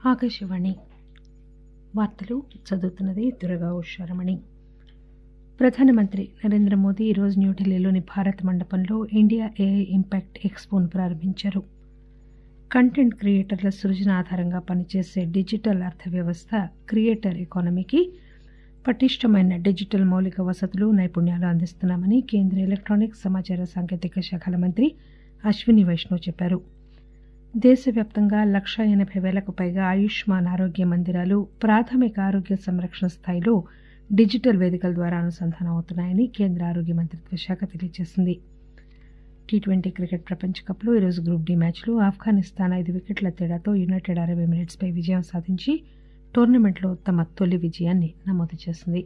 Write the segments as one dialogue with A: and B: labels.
A: ఆకాశవాణి వార్తలు చదువుతున్నది దురగా ఉషారమణి ప్రధానమంత్రి నరేంద్ర మోదీ ఈరోజు న్యూఢిల్లీలోని భారత్ మండపంలో ఇండియా ఏఐ ఇంపాక్ట్ ఎక్స్పోను ప్రారంభించారు కంటెంట్ క్రియేటర్ల సృజన ఆధారంగా పనిచేసే డిజిటల్ అర్థవ్యవస్థ క్రియేటర్ ఎకానమీకి పటిష్టమైన డిజిటల్ మౌలిక వసతులు నైపుణ్యాలు అందిస్తున్నామని కేంద్ర ఎలక్ట్రానిక్స్ సమాచార సాంకేతిక శాఖల మంత్రి అశ్విని వైష్ణవ్ చెప్పారు దేశవ్యాప్తంగా లక్షా ఎనభై వేలకు పైగా ఆయుష్మాన్ ఆరోగ్య మందిరాలు ప్రాథమిక ఆరోగ్య సంరక్షణ స్థాయిలో డిజిటల్ వేదికల ద్వారా అనుసంధానం అవుతున్నాయని కేంద్ర ఆరోగ్య మంత్రిత్వ శాఖ తెలియజేసింది టీ ట్వంటీ క్రికెట్ ప్రపంచ కప్లో ఈరోజు గ్రూప్ డి మ్యాచ్లో ఆఫ్ఘనిస్తాన్ ఐదు వికెట్ల తేడాతో యునైటెడ్ అరబ్ ఎమిరేట్స్పై విజయం సాధించి టోర్నమెంట్లో తమ తొలి విజయాన్ని నమోదు చేసింది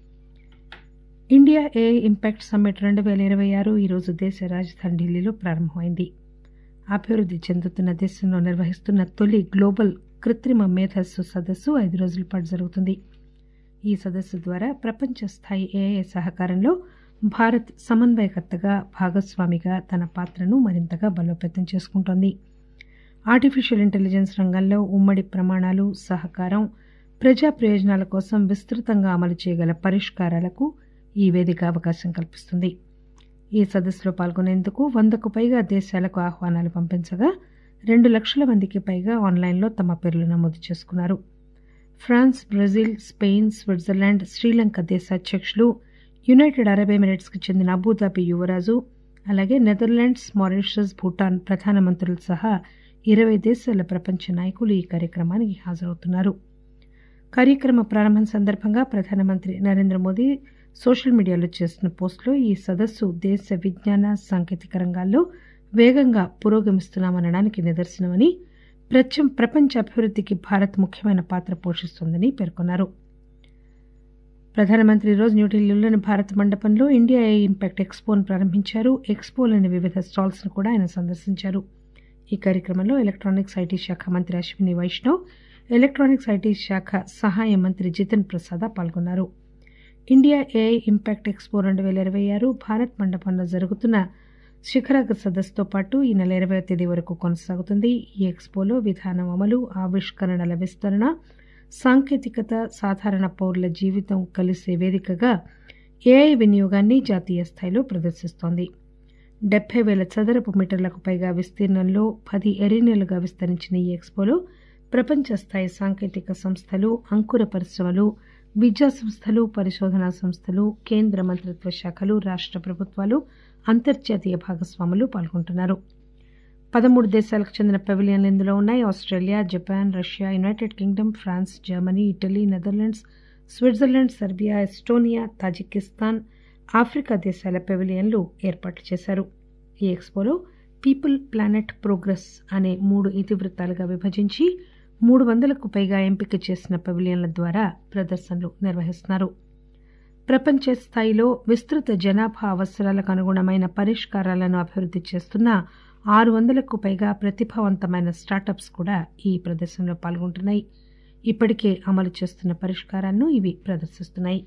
A: ఇండియా ఏఐ ఇంపాక్ట్ సమ్మిట్ రెండు వేల ఇరవై ఆరు ఈరోజు దేశ రాజధాని ఢిల్లీలో ప్రారంభమైంది అభివృద్ధి చెందుతున్న దేశంలో నిర్వహిస్తున్న తొలి గ్లోబల్ కృత్రిమ మేధస్సు సదస్సు ఐదు రోజుల పాటు జరుగుతుంది ఈ సదస్సు ద్వారా ప్రపంచ స్థాయి ఏఐ సహకారంలో భారత్ సమన్వయకర్తగా భాగస్వామిగా తన పాత్రను మరింతగా బలోపేతం చేసుకుంటోంది ఆర్టిఫిషియల్ ఇంటెలిజెన్స్ రంగంలో ఉమ్మడి ప్రమాణాలు సహకారం ప్రజా ప్రయోజనాల కోసం విస్తృతంగా అమలు చేయగల పరిష్కారాలకు ఈ వేదిక అవకాశం కల్పిస్తుంది ఈ సదస్సులో పాల్గొనేందుకు వందకు పైగా దేశాలకు ఆహ్వానాలు పంపించగా రెండు లక్షల మందికి పైగా ఆన్లైన్లో తమ పేర్లు నమోదు చేసుకున్నారు France Brazil Spain Switzerland Sri Lanka దేశ అధ్యక్షులు యునైటెడ్ అరబ్ ఎమిరేట్స్కి చెందిన అబుదాబి యువరాజు అలాగే నెదర్లాండ్స్ మారిషస్ భూటాన్ ప్రధానమంత్రులు సహా ఇరవై దేశాల ప్రపంచ నాయకులు ఈ కార్యక్రమానికి హాజరవుతున్నారు కార్యక్రమ ప్రారంభం సందర్భంగా ప్రధానమంత్రి నరేంద్ర మోదీ సోషల్ మీడియాలో చేసిన పోస్టులో ఈ సదస్సు దేశ విజ్ఞాన సాంకేతిక రంగాల్లో వేగంగా పురోగమిస్తున్నామనడానికి నిదర్శనమని ప్రత్యం ప్రపంచ అభివృద్ధికి భారత్ ముఖ్యమైన పాత్ర పోషిస్తోందని పేర్కొన్నారు ప్రధానమంత్రి ఈరోజు న్యూఢిల్లీలోని భారత్ మండపంలో ఇండియా ఏ ఇంపాక్ట్ ఎక్స్పోను ప్రారంభించారు ఎక్స్పోలోని వివిధ స్టాల్స్ ను కూడా ఆయన సందర్శించారు ఈ కార్యక్రమంలో ఎలక్ట్రానిక్స్ ఐటీ శాఖ మంత్రి అశ్విని వైష్ణవ్ ఎలక్ట్రానిక్స్ ఐటీ శాఖ సహాయ మంత్రి జితిన్ ప్రసాద పాల్గొన్నారు ఇండియా ఏఐ ఇంపాక్ట్ ఎక్స్పో రెండు వేల ఇరవై ఆరు భారత్ మండపంలో జరుగుతున్న శిఖరాగ్ర సదస్సుతో పాటు ఈ నెల ఇరవై తేదీ వరకు కొనసాగుతుంది ఈ ఎక్స్పోలో విధానం అమలు ఆవిష్కరణల విస్తరణ సాంకేతికత సాధారణ పౌరుల జీవితం కలిసే వేదికగా ఏఐ వినియోగాన్ని జాతీయ స్థాయిలో ప్రదర్శిస్తోంది డెబ్బై వేల చదరపు మీటర్లకు పైగా విస్తీర్ణంలో పది ఎరీనెలుగా విస్తరించిన ఈ ఎక్స్పోలో ప్రపంచ స్థాయి సాంకేతిక సంస్థలు అంకుర పరిశ్రమలు విద్యా సంస్థలు పరిశోధనా సంస్థలు కేంద్ర మంత్రిత్వ శాఖలు రాష్ట ప్రభుత్వాలు అంతర్జాతీయ భాగస్వాములు పాల్గొంటున్నారు పదమూడు దేశాలకు చెందిన పెవిలియన్లు ఇందులో ఉన్నాయి Australia Japan Russia United Kingdom France Germany Italy Netherlands Switzerland Serbia Estonia Tajikistan Africa దేశాల పెవిలియన్లు ఏర్పాటు చేశారు ఈ ఎక్స్పోలో పీపుల్ ప్లానెట్ ప్రోగ్రెస్ అనే మూడు ఇతివృత్తాలుగా విభజించి మూడు వందలకు పైగా ఎంపిక చేసిన పెవిలియన్ల ద్వారా ప్రదర్శనలు నిర్వహిస్తున్నారు ప్రపంచ స్థాయిలో విస్తృత జనాభా అవసరాలకు అనుగుణమైన పరిష్కారాలను అభివృద్ధి చేస్తున్న ఆరు వందలకు పైగా ప్రతిభావంతమైన స్టార్టప్స్ కూడా ఈ ప్రదర్శనలో పాల్గొంటున్నాయి ఇప్పటికే అమలు చేస్తున్న పరిష్కారాలను ఇవి ప్రదర్శిస్తున్నాయి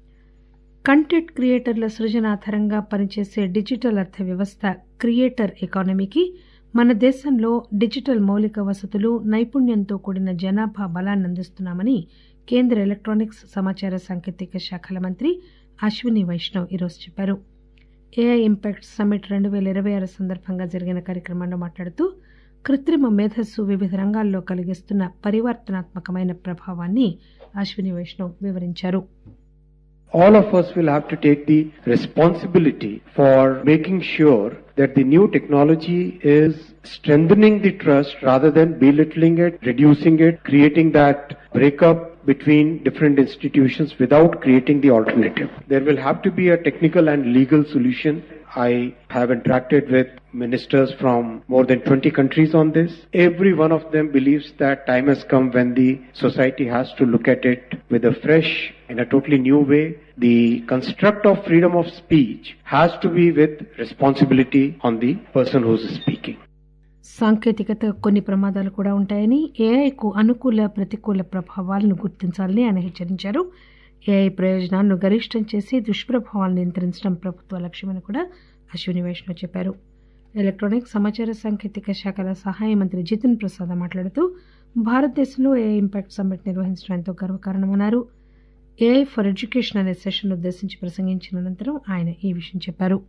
A: కంటెంట్ క్రియేటర్ల సృజన ఆధారంగా పనిచేసే డిజిటల్ అర్థవ్యవస్థ క్రియేటర్ ఎకానమీకి మన దేశంలో డిజిటల్ మౌలిక వసతులు నైపుణ్యంతో కూడిన జనాభా బలాన్ని అందిస్తున్నామని కేంద్ర ఎలక్ట్రానిక్స్ సమాచార సాంకేతిక శాఖల మంత్రి అశ్విని వైష్ణవ్ ఈరోజు చెప్పారు ఏఐ ఇంపాక్ట్ సమ్మిట్ రెండు వేల ఇరవై ఆరు సందర్భంగా జరిగిన కార్యక్రమంలో మాట్లాడుతూ కృత్రిమ మేధస్సు వివిధ రంగాల్లో కలిగిస్తున్న పరివర్తనాత్మకమైన ప్రభావాన్ని అశ్విని వైష్ణవ్ వివరించారు
B: all of us will have to take the responsibility for making sure that the new technology is strengthening the trust rather than belittling it, reducing it, creating that breakup between different institutions without creating the alternative. There will have to be a technical and legal solution. I have interacted with ministers from more than 20 countries on this. Every one of them believes that time has come when the society has to look at it with a fresh, in a totally new way. The construct of freedom of speech has to be with responsibility on the person who is speaking.
A: సాంకేతికత కొన్ని ప్రమాదాలు కూడా ఉంటాయని ఏఐకు అనుకూల ప్రతికూల ప్రభావాలను గుర్తించాలని ఆయన హెచ్చరించారు ఏఐ ప్రయోజనాలను గరిష్టం చేసి దుష్ప్రభావాలను నియంత్రించడం ప్రభుత్వ లక్ష్యమని కూడా అశ్విని వైష్ణవ్ చెప్పారు ఎలక్ట్రానిక్స్ సమాచార సాంకేతిక శాఖల సహాయ మంత్రి జితిన్ ప్రసాద్ మాట్లాడుతూ భారతదేశంలో ఏఐ ఇంపాక్ట్ సమ్మిట్ నిర్వహించడం ఎంతో గర్వకారణమన్నారు ఏఐ ఫర్ ఎడ్యుకేషన్ అనే సెషన్ ఉద్దేశించి ప్రసంగించిన అనంతరం ఆయన ఈ విషయం చెప్పారు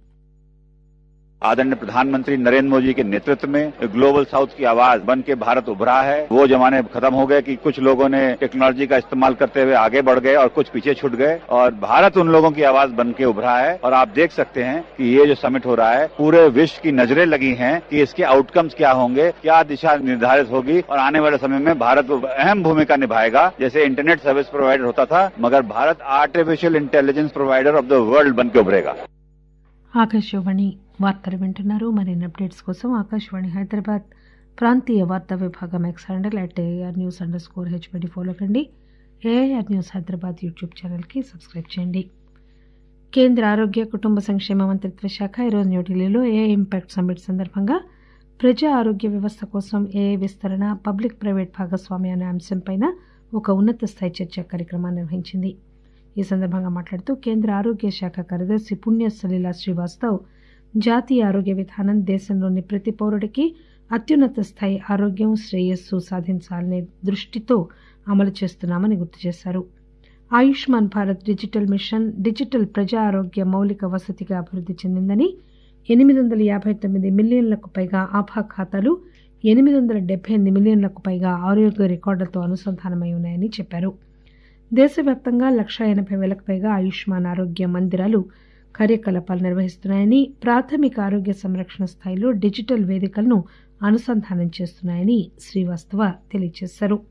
C: आदरणीय प्रधानमंत्री नरेंद्र मोदी के नेतृत्व में ग्लोबल साउथ की आवाज बन के भारत उभरा है वो जमाने खत्म हो गए कि कुछ लोगों ने टेक्नोलॉजी का इस्तेमाल करते हुए आगे बढ़ गए और कुछ पीछे छूट गए और भारत उन लोगों की आवाज बन के उभरा है और आप देख सकते हैं कि ये जो समिट हो रहा है पूरे विश्व की नजरें लगी हैं कि इसके आउटकम्स क्या होंगे क्या दिशा निर्धारित होगी और आने वाले समय में भारत अहम भूमिका निभाएगा जैसे इंटरनेट सर्विस प्रोवाइडर होता था मगर Bharat artificial intelligence provider of the world बन के उभरेगा
A: ఆకాశవాణి వార్తలు వింటున్నారు మరిన్ని అప్డేట్స్ కోసం ఆకాశవాణి హైదరాబాద్ ప్రాంతీయ వార్తా విభాగం X handle at AIR news under score HYD follow కండి ఏఐఆర్ న్యూస్ హైదరాబాద్ యూట్యూబ్ ఛానల్కి సబ్స్క్రైబ్ చేయండి కేంద్ర ఆరోగ్య కుటుంబ సంక్షేమ మంత్రిత్వ శాఖ ఈరోజు న్యూఢిల్లీలో ఏఐ ఇంపాక్ట్ సమ్మిట్ సందర్భంగా ప్రజా ఆరోగ్య వ్యవస్థ కోసం ఏఐ విస్తరణ పబ్లిక్ ప్రైవేట్ భాగస్వామ్య అనే అంశంపైన ఒక ఉన్నత స్థాయి చర్చా కార్యక్రమాన్ని నిర్వహించింది ఈ సందర్భంగా మాట్లాడుతూ కేంద్ర ఆరోగ్య శాఖ కార్యదర్శి పుణ్య సలీలా శ్రీవాస్తవ్ జాతీయ ఆరోగ్య విధానం దేశంలోని ప్రతి పౌరుడికి అత్యున్నత స్థాయి ఆరోగ్యం శ్రేయస్సు సాధించాలనే దృష్టితో అమలు చేస్తున్నామని గుర్తు చేశారు Ayushman Bharat digital mission digital ప్రజా ఆరోగ్య మౌలిక వసతిగా అభివృద్ధి చెందిందని ఎనిమిది వందల యాభై తొమ్మిది మిలియన్లకు పైగా ఆభా ఖాతాలు ఎనిమిది వందల డెబ్బై ఎనిమిది మిలియన్లకు పైగా ఆరోగ్య రికార్డులతో అనుసంధానమై ఉన్నాయని చెప్పారు దేశవ్యాప్తంగా లక్షా ఎనభై వేలకు పైగా ఆయుష్మాన్ ఆరోగ్య మందిరాలు కార్యకలాపాలు నిర్వహిస్తున్నాయని ప్రాథమిక ఆరోగ్య సంరక్షణ స్థాయిలో డిజిటల్ వేదికలను అనుసంధానం చేస్తున్నాయని శ్రీవాస్తవ తెలియజేశారు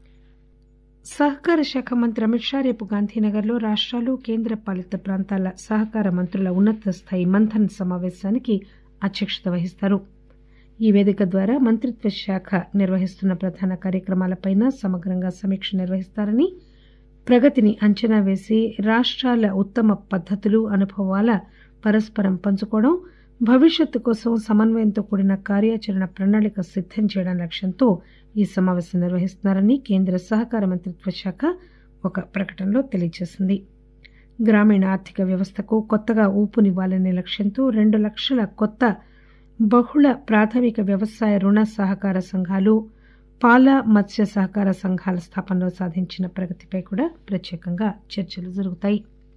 A: సహకార శాఖ మంత్రి అమిత్ షా రేపు గాంధీనగర్లో రాష్ట్రాలు కేంద్ర పాలిత ప్రాంతాల సహకార మంత్రుల ఉన్నత స్థాయి మంథన్ సమావేశానికి అధ్యక్షత వహిస్తారు ఈ వేదిక ద్వారా మంత్రిత్వ శాఖ నిర్వహిస్తున్న ప్రధాన కార్యక్రమాలపైన సమగ్రంగా సమీక్ష నిర్వహిస్తారని ప్రగతిని అంచనా వేసి రాష్ట్రాల ఉత్తమ పద్ధతులు అనుభవాల పరస్పరం పంచుకోవడం భవిష్యత్తు కోసం సమన్వయంతో కూడిన కార్యాచరణ ప్రణాళిక సిద్దం చేయడం లక్ష్యంతో ఈ సమావేశం నిర్వహిస్తున్నారని కేంద్ర సహకార మంత్రిత్వ శాఖ ఒక ప్రకటనలో తెలియజేసింది గ్రామీణ ఆర్థిక వ్యవస్థకు కొత్తగా ఊపునివ్వాలనే లక్ష్యంతో రెండు లక్షల కొత్త బహుళ ప్రాథమిక వ్యవసాయ రుణ సహకార సంఘాలు పాల మత్స్య సహకార సంఘాల స్థాపనలో సాధించిన ప్రగతిపై కూడా ప్రత్యేకంగా చర్చలు జరుగుతాయి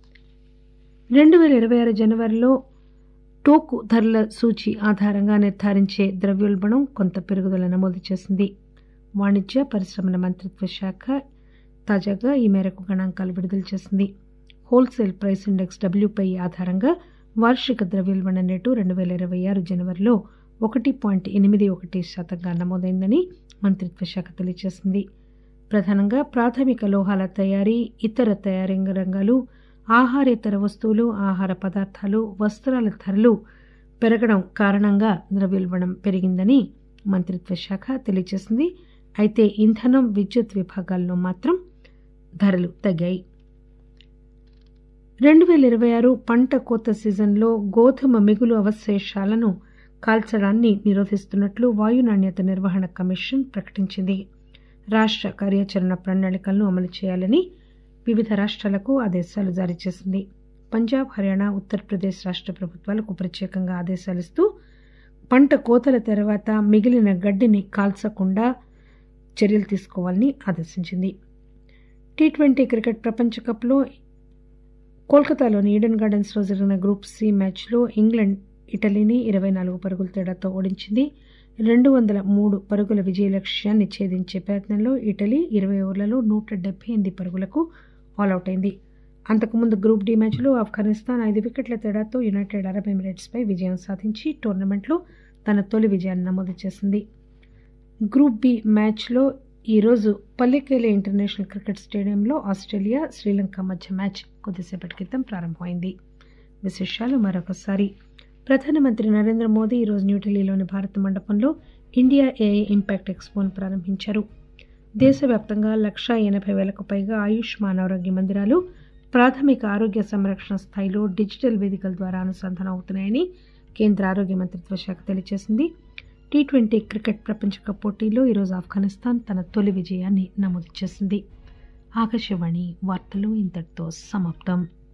A: రెండు వేల ఇరవై ఆరు జనవరిలో టోకు ధరల సూచి ఆధారంగా నిర్ధారించే ద్రవ్యోల్బణం కొంత పెరుగుదల నమోదు చేసింది వాణిజ్య పరిశ్రమల మంత్రిత్వ శాఖ తాజాగా ఈ మేరకు గణాంకాలు విడుదల చేసింది హోల్సేల్ ప్రైస్ ఇండెక్స్ డబ్ల్యూపై ఆధారంగా వార్షిక ద్రవ్యోల్బణం రేటు రెండు వేల ఇరవై ఆరు జనవరిలో ఒకటి పాయింట్ ఎనిమిది ఒకటి శాతంగా నమోదైందని మంత్రిత్వ శాఖ తెలియజేసింది ప్రధానంగా ప్రాథమిక లోహాల తయారీ ఇతర తయారీ రంగాలు ఆహారేతర వస్తువులు ఆహార పదార్థాలు వస్త్రాల ధరలు పెరగడం కారణంగా ద్రవ్యోల్బణం పెరిగిందని మంత్రిత్వ శాఖ తెలియజేసింది అయితే ఇంధనం విద్యుత్ విభాగాల్లో మాత్రం ధరలు తగ్గాయి రెండు వేల ఇరవై ఆరు పంట కోత సీజన్లో గోధుమ మిగులు అవశేషాలను కాల్చడాన్ని నిరోధిస్తున్నట్లు వాయు నాణ్యత నిర్వహణ కమిషన్ ప్రకటించింది రాష్ట్ర కార్యాచరణ ప్రణాళికలను అమలు చేయాలని వివిధ రాష్ట్రాలకు ఆదేశాలు జారీ చేసింది పంజాబ్ హర్యానా ఉత్తరప్రదేశ్ రాష్ట్ర ప్రభుత్వాలకు ప్రత్యేకంగా ఆదేశాలిస్తూ పంట కోతల తర్వాత మిగిలిన గడ్డిని కాల్చకుండా చర్యలు తీసుకోవాలని ఆదేశించింది టీ ట్వంటీ క్రికెట్ ప్రపంచ కప్లో కోల్కతాలోని ఈడెన్ గార్డెన్స్లో జరిగిన గ్రూప్ సి మ్యాచ్లో ఇంగ్లాండ్ ఇటలీని ఇరవై నాలుగు పరుగుల తేడాతో ఓడించింది రెండు వందల మూడు పరుగుల విజయ లక్ష్యాన్ని ఛేదించే ప్రయత్నంలో ఇటలీ ఇరవై ఓవర్లలో నూట డెబ్బై ఎనిమిది పరుగులకు ఆల్అవుట్ అయింది అంతకుముందు గ్రూప్ డి మ్యాచ్లో ఆఫ్ఘనిస్తాన్ ఐదు వికెట్ల తేడాతో యునైటెడ్ అరబ్ ఎమిరేట్స్పై విజయం సాధించి టోర్నమెంట్లో తన తొలి విజయాన్ని నమోదు చేసింది గ్రూప్ బి మ్యాచ్లో ఈరోజు పల్లెకేలే ఇంటర్నేషనల్ క్రికెట్ స్టేడియంలో ఆస్ట్రేలియా శ్రీలంక మధ్య మ్యాచ్ కొద్దిసేపటి క్రితం ప్రారంభమైంది విశేషాలు మరొకసారి ప్రధానమంత్రి నరేంద్ర మోదీ ఈరోజు న్యూఢిల్లీలోని భారత మండపంలో ఇండియా ఏఐ ఇంపాక్ట్ ఎక్స్పోను ప్రారంభించారు దేశవ్యాప్తంగా లక్షా ఎనభై వేలకు పైగా ఆయుష్మాన్ ఆరోగ్య మందిరాలు ప్రాథమిక ఆరోగ్య సంరక్షణ స్థాయిలో డిజిటల్ వేదికల ద్వారా అనుసంధానం అవుతున్నాయని కేంద్ర ఆరోగ్య మంత్రిత్వ శాఖ తెలియజేసింది టీ ట్వంటీ క్రికెట్ ప్రపంచ కప్ పోటీలో ఈరోజు ఆఫ్ఘనిస్తాన్ తన తొలి విజయాన్ని నమోదు చేసింది ఆకాశవాణి వార్తలు ఇంతటితో సమాప్తం